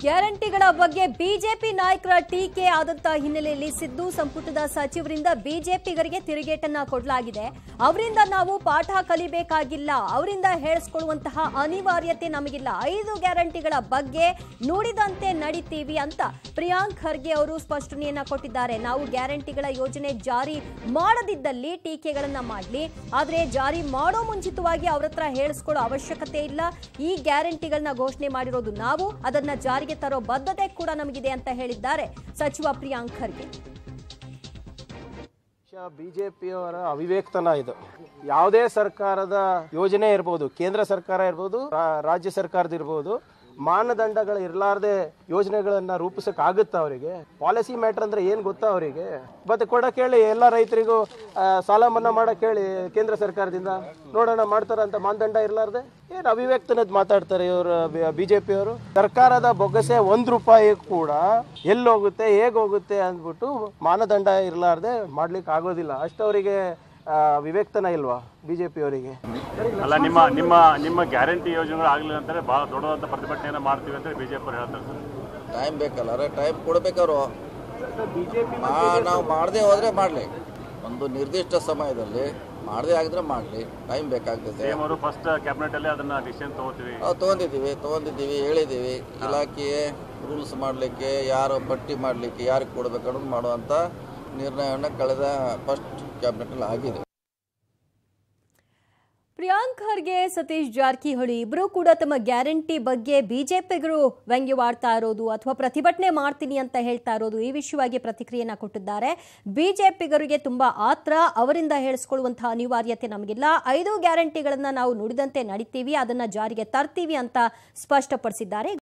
ಗ್ಯಾರಂಟಿಗಳ ಬಗ್ಗೆ ಬಿಜೆಪಿ ನಾಯಕರ ಟೀಕೆ ಆದಂತ ಹಿನ್ನೆಲೆಯಲ್ಲಿ ಸಿದ್ದು ಸಂಪುಟದ ಸಚಿವರಿಂದ ಬಿಜೆಪಿಗರಿಗೆ ತಿರುಗೇಟನ್ನ ಕೊಡಲಾಗಿದೆ ಅವರಿಂದ ನಾವು ಪಾಠ ಕಲಿಬೇಕಾಗಿಲ್ಲ ಅವರಿಂದ ಹೇಳಿಸ್ಕೊಳ್ಳುವಂತಹ ಅನಿವಾರ್ಯತೆ ನಮಗಿಲ್ಲ ಐದು ಗ್ಯಾರಂಟಿಗಳ ಬಗ್ಗೆ ನುಡಿದಂತೆ ನಡಿತೀವಿ ಅಂತ ಪ್ರಿಯಾಂಕ್ ಖರ್ಗೆ ಅವರು ಸ್ಪಷ್ಟನೆಯನ್ನ ಕೊಟ್ಟಿದ್ದಾರೆ ನಾವು ಗ್ಯಾರಂಟಿಗಳ ಯೋಜನೆ ಜಾರಿ ಮಾಡದಿದ್ದಲ್ಲಿ ಟೀಕೆಗಳನ್ನ ಮಾಡಲಿ ಆದ್ರೆ ಜಾರಿ ಮಾಡೋ ಮುಂಚಿತವಾಗಿ ಅವ್ರ ಹತ್ರ ಹೇಳಿಸ್ಕೊಳ್ಳೋ ಅವಶ್ಯಕತೆ ಇಲ್ಲ ಈ ಗ್ಯಾರಂಟಿಗಳನ್ನ ಘೋಷಣೆ ಮಾಡಿರೋದು ನಾವು ಅದನ್ನ ಜಾರಿಗೆ ತರೋ ಬದ್ಧತೆ ಕೂಡ ನಮಗಿದೆ ಅಂತ ಹೇಳಿದ್ದಾರೆ ಸಚಿವ ಪ್ರಿಯಾಂಕ್ ಖರ್ಗೆ ಬಿಜೆಪಿಯವರ ಅವಿವೇಕ್ತನ ಇದು ಯಾವುದೇ ಸರ್ಕಾರದ ಯೋಜನೆ ಇರ್ಬೋದು ಕೇಂದ್ರ ಸರ್ಕಾರ ಇರ್ಬೋದು ರಾ- ರಾಜ್ಯ ಸರ್ಕಾರದ ಇರ್ಬೋದು ಮಾನದಂಡಗಳು ಇರಲಾರ್ದೆ ಯೋಜನೆಗಳನ್ನ ರೂಪಿಸಕ್ ಆಗುತ್ತಾ ಅವರಿಗೆ ಪಾಲಿಸಿ ಮ್ಯಾಟರ್ ಅಂದ್ರೆ ಏನ್ ಗೊತ್ತಾ ಅವರಿಗೆ ಮತ್ತೆ ಕೊಡಕ್ ಹೇಳಿ ಎಲ್ಲ ರೈತರಿಗೂ ಆ, ಸಾಲ ಮನ್ನಾ ಮಾಡಕ್ ಹೇಳಿ ಕೇಂದ್ರ ಸರ್ಕಾರದಿಂದ ನೋಡೋಣ ಮಾಡ್ತಾರ ಅಂತ ಮಾನದಂಡ ಇರಲಾರ್ದೆ ಏನ್ ಅವಿವೇಕ್ತನದ್ ಮಾತಾಡ್ತಾರೆ ಇವರು ಬಿಜೆಪಿ ಅವರು ಸರ್ಕಾರದ ಬೊಗಸೆ ಒಂದ್ ರೂಪಾಯಿ ಕೂಡ ಎಲ್ಲಿ ಹೋಗುತ್ತೆ ಹೇಗ್ ಹೋಗುತ್ತೆ ಅಂದ್ಬಿಟ್ಟು ಮಾನದಂಡ ಇರಲಾರ್ದೆ ಮಾಡ್ಲಿಕ್ಕೆ ಆಗೋದಿಲ್ಲ ಅಷ್ಟವರಿಗೆ ವಿವೇಕ್ತನ ಇಲ್ವಾ ಬಿಜೆಪಿ ಅವರಿಗೆ ಅಲ್ಲ ನಿಮ್ಮ ನಿಮ್ಮ ನಿಮ್ಮ ಗ್ಯಾರಂಟಿ ಯೋಜನೆಗಳು ಆಗಲಿಲ್ಲ ಅಂತಾರೆ ಬಹಳ ದೊಡ್ಡದಾದ ಪ್ರತಿಭಟನೆಯನ್ನು ಮಾಡ್ತೀವಿ ಅಂತ ಬಿಜೆಪಿ ಅವರು ಹೇಳ್ತಾರೆ ಸರ್ ಟೈಮ್ ಬೇಕಲ್ಲ ಅರೆ ಟೈಮ್ ಕೊಡ್ಬೇಕವ್ರು ನಾವು ಮಾಡದೆ ಹೋದ್ರೆ ಮಾಡಲಿ ಒಂದು ನಿರ್ದಿಷ್ಟ ಸಮಯದಲ್ಲಿ ಮಾಡದೆ ಆಗಿದ್ರೆ ಮಾಡಲಿ ಟೈಮ್ ಬೇಕಾಗ್ತದೆ ಸಿಎಂ ಅವರು ಫಸ್ಟ್ ಕ್ಯಾಬಿನೆಟ್ ಅಲ್ಲಿ ಅದನ್ನ ಡಿಸಿಷನ್ ತಗೋತೀವಿ ನಾವು ತೊಗೊಂಡಿದ್ದೀವಿ ತೊಗೊಂಡಿದ್ದೀವಿ ಹೇಳಿದ್ದೀವಿ ಇಲಾಖೆಯೇ ರೂಲ್ಸ್ ಮಾಡಲಿಕ್ಕೆ ಯಾರು ಪಟ್ಟಿ ಮಾಡಲಿಕ್ಕೆ ಯಾರಿಗೆ ಕೊಡಬೇಕು ಅನ್ನೋದು ಮಾಡುವಂಥ ನಿರ್ಣಯವನ್ನು ಕಳೆದ ಫಸ್ಟ್ ಕ್ಯಾಬಿನೆಟಲ್ಲಿ ಆಗಿದೆ ಪ್ರಿಯಾಂಕ್ ಖರ್ಗೆ ಸತೀಶ್ ಜಾರಕಿಹೊಳಿ ಇಬ್ಬರು ಕೂಡ ತಮ್ಮ ಗ್ಯಾರಂಟಿ ಬಗ್ಗೆ ಬಿಜೆಪಿಗರು ವ್ಯಂಗ್ಯವಾಡ್ತಾ ಇರೋದು ಅಥವಾ ಪ್ರತಿಭಟನೆ ಮಾಡ್ತೀನಿ ಅಂತ ಹೇಳ್ತಾ ಇರೋದು ಈ ವಿಷಯವಾಗಿ ಪ್ರತಿಕ್ರಿಯೆಯನ್ನ ಕೊಟ್ಟಿದ್ದಾರೆ ಬಿಜೆಪಿಗರಿಗೆ ತುಂಬಾ ಆತ್ರ ಅವರಿಂದ ಹೇಳಿಸ್ಕೊಳ್ಳುವಂತಹ ಅನಿವಾರ್ಯತೆ ನಮಗಿಲ್ಲ ಐದು ಗ್ಯಾರಂಟಿಗಳನ್ನ ನಾವು ನುಡಿದಂತೆ ನಡಿತೀವಿ ಅದನ್ನ ಜಾರಿಗೆ ತರ್ತೀವಿ ಅಂತ ಸ್ಪಷ್ಟಪಡಿಸಿದ್ದಾರೆ